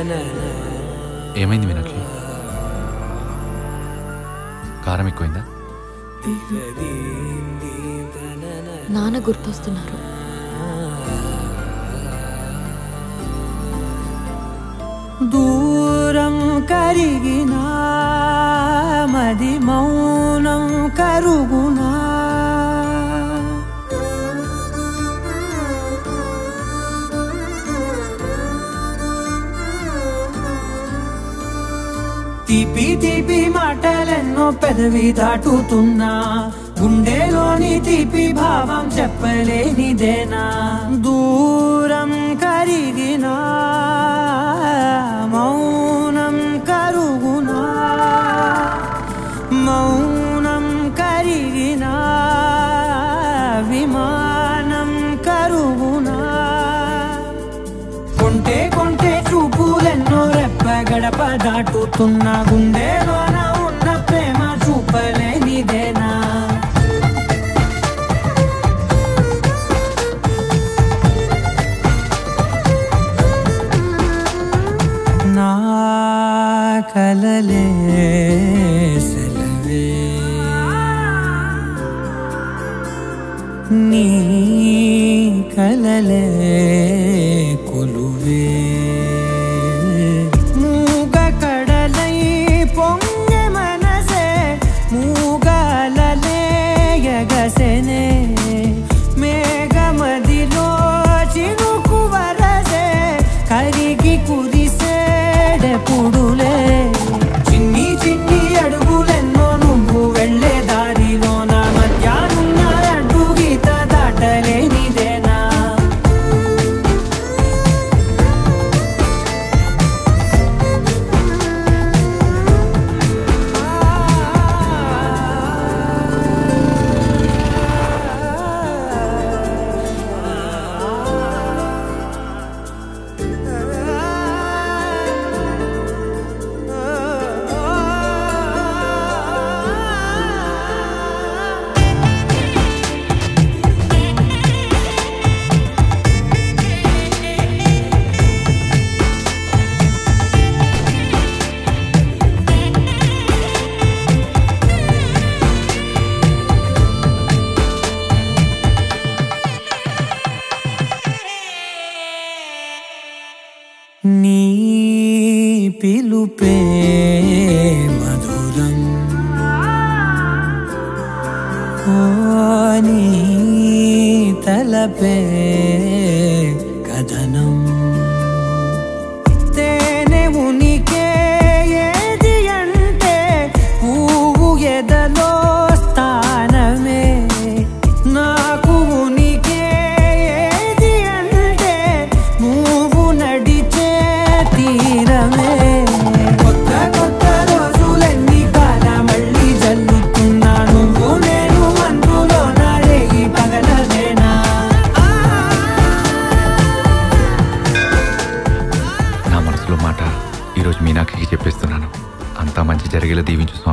ఏమైంది మీనాక్షి కారం ఎక్కువైందా నాన్న గుర్తొస్తున్నారు దూరం కరిగినా మది మౌనం కరుగునా తీపి తీపి మాటలెన్నో పెదవి దాటుతున్నా గుండెలోని తీపి భావం చెప్పలేనిదేనా దూరం కరిగినా మౌనం కరుగునా మౌనం కరిగినా విమానం కరుగునా కొంటే కొంటే చూపులెన్నో రెప్ప గడప దాటుతున్న గుండెలోన ఉన్న ప్రేమ చూపలేనిదేనా నా కలలే సెలవే నీ కలలే కొలువే మూగ కడలై పొంగె మనసే మూగలలే ఎగసెనే మేఘమదిలో చినుకు వరసే కరిగి కురిసేడెప్పుడులే చిన్ని చిన్ని అడుగులెన్నో నువ్వు వెళ్ళే దారిలో నా మధ్యాహ్న అడ్డు గీత దాటలేనిదేనా నీ పిలుపే మధురం ఓ నీ తలపే కథనం తేనె ఉనికే ఏది అంటే పువ్వు ఎదలో స్థానమే నాకు ఉనికి ఏది అంటే నువ్వు నడిచే తీరమే కొత్త కొత్త రోజులన్నీ కాల మళ్ళీ జల్లుతున్నా నువ్వు నేను అందులో నాడేగి పగలదేనా నా మనసులో మాట ఈరోజు మీనాక్షికి చెప్పేస్తున్నాను అంతా మంచి జరిగేలా దీవించు స్వామి